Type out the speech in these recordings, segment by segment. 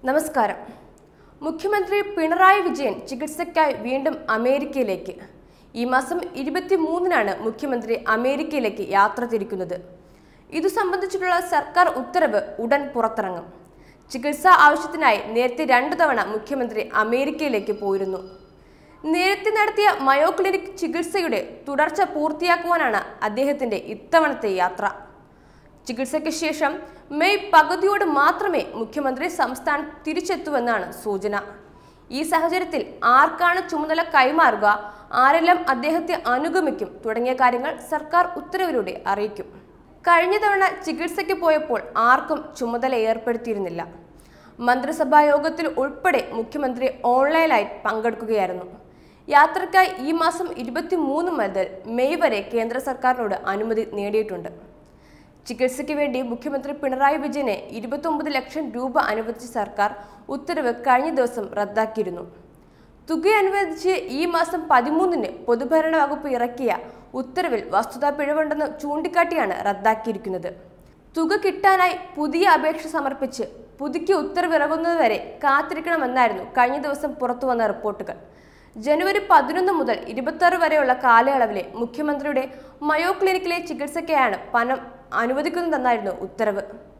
നമസ്കാരം മുഖ്യമന്ത്രി പിണറായി വിജയൻ ചികിത്സയ്ക്കായി വീണ്ടും അമേരിക്കയിലേക്ക് ഈ മാസം ഇരുപത്തി മൂന്നിനാണ് മുഖ്യമന്ത്രി അമേരിക്കയിലേക്ക് യാത്ര തിരിക്കുന്നത് ഇതു സംബന്ധിച്ചിട്ടുള്ള സർക്കാർ ഉത്തരവ് ഉടൻ പുറത്തിറങ്ങും ചികിത്സാ ആവശ്യത്തിനായി നേരത്തെ രണ്ടു തവണ മുഖ്യമന്ത്രി അമേരിക്കയിലേക്ക് പോയിരുന്നു നേരത്തെ നടത്തിയ മയോ ക്ലിനിക് ചികിത്സയുടെ തുടർച്ച പൂർത്തിയാക്കുവാനാണ് അദ്ദേഹത്തിന്റെ ഇത്തവണത്തെ യാത്ര ചികിത്സയ്ക്ക് ശേഷം മെയ് പകുതിയോട് മാത്രമേ മുഖ്യമന്ത്രി സംസ്ഥാനം തിരിച്ചെത്തുവെന്നാണ് സൂചന ഈ സാഹചര്യത്തിൽ ആർക്കാണ് ചുമതല കൈമാറുക ആരെല്ലാം അദ്ദേഹത്തെ അനുഗമിക്കും തുടങ്ങിയ കാര്യങ്ങൾ സർക്കാർ ഉത്തരവിലൂടെ അറിയിക്കും കഴിഞ്ഞ തവണ ചികിത്സയ്ക്ക് പോയപ്പോൾ ആർക്കും ചുമതല ഏർപ്പെടുത്തിയിരുന്നില്ല മന്ത്രിസഭാ യോഗത്തിൽ ഉൾപ്പെടെ മുഖ്യമന്ത്രി ഓൺലൈനായി പങ്കെടുക്കുകയായിരുന്നു യാത്രയ്ക്കായി ഈ മാസം ഇരുപത്തി മൂന്ന് മുതൽ മെയ് വരെ കേന്ദ്ര സർക്കാരിനോട് അനുമതി നേടിയിട്ടുണ്ട് ചികിത്സയ്ക്ക് വേണ്ടി മുഖ്യമന്ത്രി പിണറായി വിജയന് ഇരുപത്തൊമ്പത് ലക്ഷം രൂപ അനുവദിച്ച സർക്കാർ ഉത്തരവ് കഴിഞ്ഞ ദിവസം റദ്ദാക്കിയിരുന്നു തുക അനുവദിച്ച് ഈ മാസം പതിമൂന്നിന് പൊതുഭരണ വകുപ്പ് ഇറക്കിയ ഉത്തരവിൽ വസ്തുതാ പിഴവുണ്ടെന്ന് ചൂണ്ടിക്കാട്ടിയാണ് റദ്ദാക്കിയിരിക്കുന്നത് തുക കിട്ടാനായി പുതിയ അപേക്ഷ സമർപ്പിച്ച് പുതുക്കിയ ഉത്തരവിറങ്ങുന്നതുവരെ കാത്തിരിക്കണമെന്നായിരുന്നു കഴിഞ്ഞ ദിവസം പുറത്തുവന്ന റിപ്പോർട്ടുകൾ ജനുവരി പതിനൊന്ന് മുതൽ ഇരുപത്തി വരെയുള്ള കാലയളവിലെ മുഖ്യമന്ത്രിയുടെ മയോ ക്ലിനിക്കിലെ ചികിത്സയ്ക്കായാണ് പണം അനുവദിക്കുന്നതെന്നായിരുന്നു ഉത്തരവ്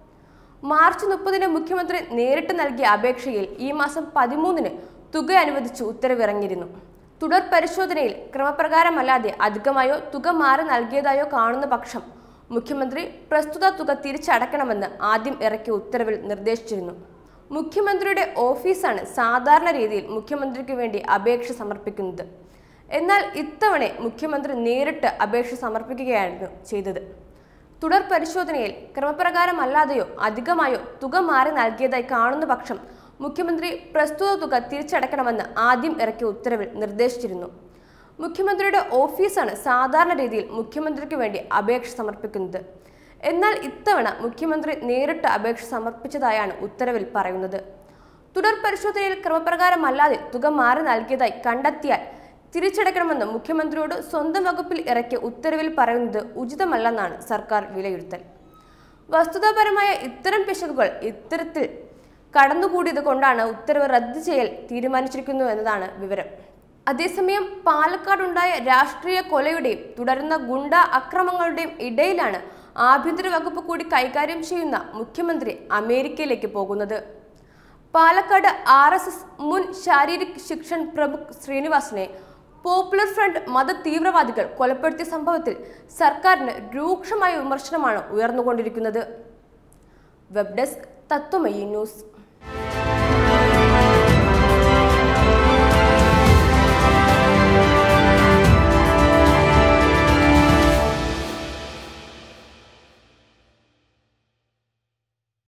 മാർച്ച് മുപ്പതിന് മുഖ്യമന്ത്രി നേരിട്ട് നൽകിയ അപേക്ഷയിൽ ഈ മാസം പതിമൂന്നിന് തുക അനുവദിച്ച് ഉത്തരവിറങ്ങിയിരുന്നു തുടർ പരിശോധനയിൽ ക്രമപ്രകാരമല്ലാതെ അധികമായോ തുക മാറി നൽകിയതായോ കാണുന്ന പക്ഷം മുഖ്യമന്ത്രി പ്രസ്തുത തുക തിരിച്ചടക്കണമെന്ന് ആദ്യം ഇറക്കിയ ഉത്തരവിൽ നിർദ്ദേശിച്ചിരുന്നു മുഖ്യമന്ത്രിയുടെ ഓഫീസാണ് സാധാരണ രീതിയിൽ മുഖ്യമന്ത്രിക്ക് വേണ്ടി അപേക്ഷ സമർപ്പിക്കുന്നത് എന്നാൽ ഇത്തവണ മുഖ്യമന്ത്രി നേരിട്ട് അപേക്ഷ സമർപ്പിക്കുകയായിരുന്നു ചെയ്തത് തുടർ പരിശോധനയിൽ ക്രമപ്രകാരമല്ലാതെയോ അധികമായോ തുക മാറി നൽകിയതായി കാണുന്ന പക്ഷം മുഖ്യമന്ത്രി പ്രസ്തുത തുക തിരിച്ചടക്കണമെന്ന് ആദ്യം ഇറക്കിയ ഉത്തരവിൽ നിർദ്ദേശിച്ചിരുന്നു മുഖ്യമന്ത്രിയുടെ ഓഫീസാണ് സാധാരണ രീതിയിൽ മുഖ്യമന്ത്രിക്ക് വേണ്ടി അപേക്ഷ സമർപ്പിക്കുന്നത് എന്നാൽ ഇത്തവണ മുഖ്യമന്ത്രി നേരിട്ട് അപേക്ഷ സമർപ്പിച്ചതായാണ് ഉത്തരവിൽ പറയുന്നത് തുടർ പരിശോധനയിൽ ക്രമപ്രകാരമല്ലാതെ തുക മാറി നൽകിയതായി കണ്ടെത്തിയാൽ തിരിച്ചടക്കണമെന്ന് മുഖ്യമന്ത്രിയോട് സ്വന്തം വകുപ്പിൽ ഇറക്കിയ ഉത്തരവിൽ പറയുന്നത് ഉചിതമല്ലെന്നാണ് സർക്കാർ വിലയിരുത്തൽ വസ്തുതാപരമായ ഇത്തരം പിശകുകൾ ഇത്തരത്തിൽ കടന്നുകൂടിയത് കൊണ്ടാണ് ഉത്തരവ് റദ്ദ് ചെയ്യൽ തീരുമാനിച്ചിരിക്കുന്നു എന്നതാണ് വിവരം അതേസമയം പാലക്കാടുണ്ടായ രാഷ്ട്രീയ കൊലയുടെയും തുടരുന്ന ഗുണ്ട അക്രമങ്ങളുടെയും ഇടയിലാണ് ആഭ്യന്തര വകുപ്പ് കൂടി കൈകാര്യം ചെയ്യുന്ന മുഖ്യമന്ത്രി അമേരിക്കയിലേക്ക് പോകുന്നത് പാലക്കാട് ആർ എസ് എസ് മുൻ ശാരീരിക് ശിക്ഷൺ പ്രമുഖ് ശ്രീനിവാസനെ പോപ്പുലർ ഫ്രണ്ട് മത തീവ്രവാദികൾ കൊലപ്പെടുത്തിയ സംഭവത്തിൽ സർക്കാരിന് രൂക്ഷമായ വിമർശനമാണ് ഉയർന്നുകൊണ്ടിരിക്കുന്നത് വെബ് ഡെസ്ക് തത്വമയി ന്യൂസ്